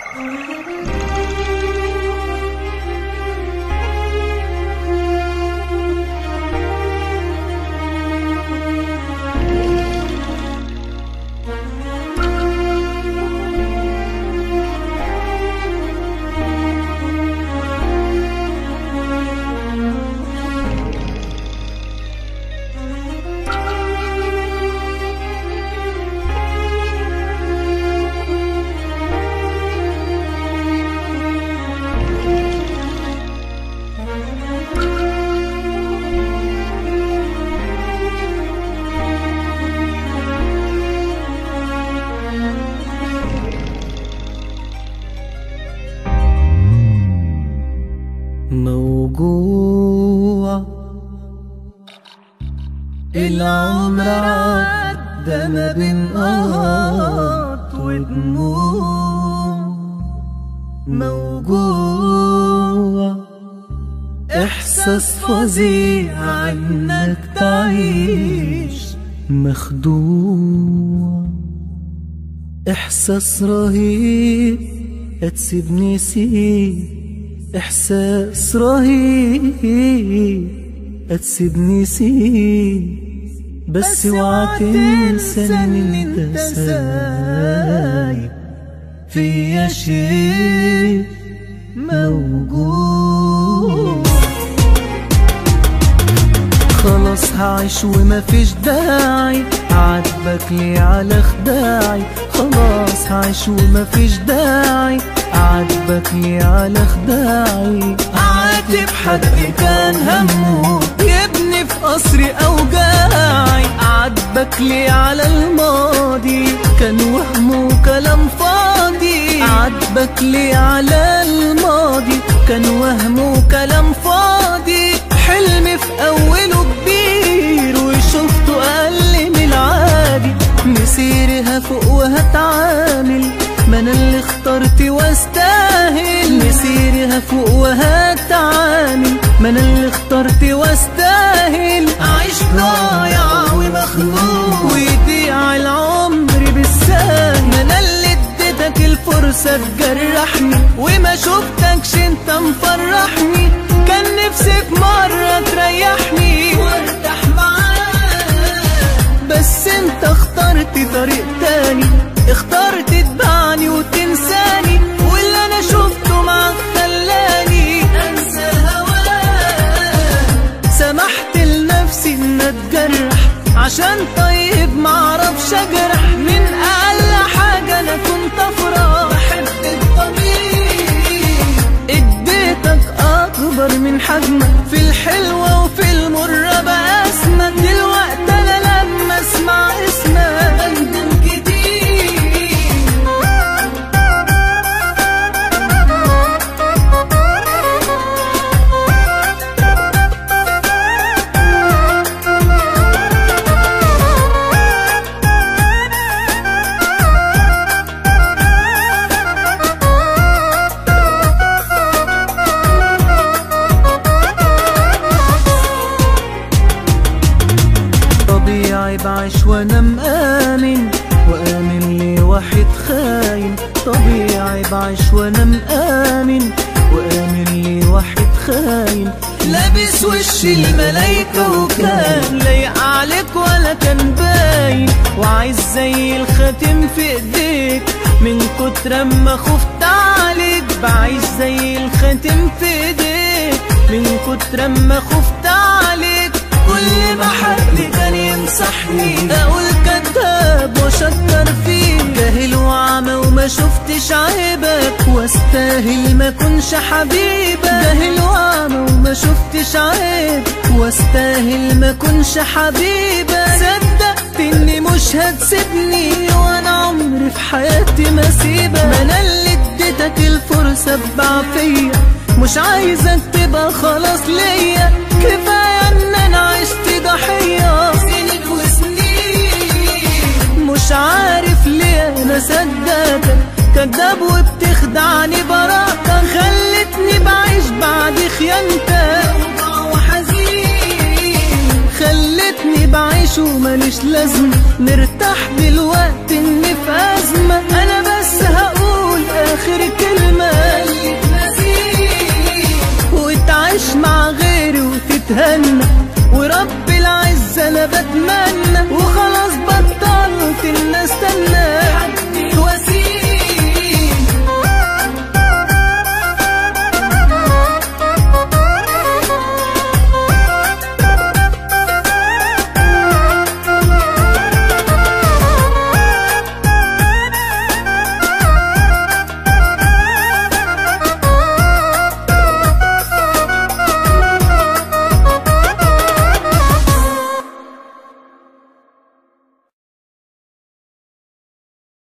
موجوع العمر عدى ما بين قهط ودموع موجوع إحساس فظيع إنك تعيش مخدوع إحساس رهيب هتسيبني سيب إحساس رهيب هتسيبني سيب بس اوعى تنسى ان انت سايب فيا شيء موجود خلاص هعيش ومفيش داعي عاتبك ليه على خداعي خلاص هعيش ومفيش داعي عاتبك ليه على خداعي عاتب حد كان همه يبني في قصري اوجاعي عاتبك ليه على الماضي كان وهمه كلام فاضي عاتبك ليه على الماضي كان وهمه كلام فاضي حلمي في اوله كبير وشفته اقل من العادي مسيرها فوق وهتعامل ما انا اللي اخترت واستاهل مسيرها فوق وهتعامل ما انا اللي اخترت واستاهل اعيش ضايع ومخلوق ويضيع العمر بالسهل ما انا اللي اديتك الفرصة تجرحني وما شفتكش انت مفرحني كان نفسي في مرة تريحني وارتاح معاك بس انت اخترت طريق تاني اخترت تبعني وتنساني واللي انا شفته معاك خلاني انسى هواك سمحت لنفسي ان اتجرح عشان طيب معرفش اجرح من اقل حاجة انا كنت افرح بحب الطبيعي اديتك اكبر من حجمك في الحلوة وفي المرة بقاسمك دلوقتي انا لما اسمع اسمك بندم كتير طبيعي بعيش وانا مآمن وآمن لي واحد خاين طبيعي بعيش وانا مآمن وآمن لي واحد خاين لابس وش الملايكة وكان لايق عليك ولا كان باين وعايز زي الخاتم في ايديك من كتر ما خفت عليك بعيش زي الخاتم في ايديك من كتر ما خفت عليك كل ما حد كان ينصحني اقول كذاب واشكر فيه جاهل وعمى وما شفتش عيبك واستاهل ما كنش حبيبك جاهل وعمى وما شفتش عيب واستاهل ما كنش حبيبك صدقت اني مش هتسيبني وانا عمري في حياتي ما سيبك ما انا اللي اديتك الفرصة بعافية مش عايزك تبقى خلاص ليا كفاية ان انا عشت ضحية سنين وسنين مش عارف ليه انا صدقتك كداب وبتخدعني براءتك خلتني بعيش بعد خيانتك وحزين خلتني بعيش وماليش لازمة نرتاح دلوقتي اني في ازمة انا بس هقول اخر كلمة بس انا بتمنى وخلاص بطلت ان استنى حد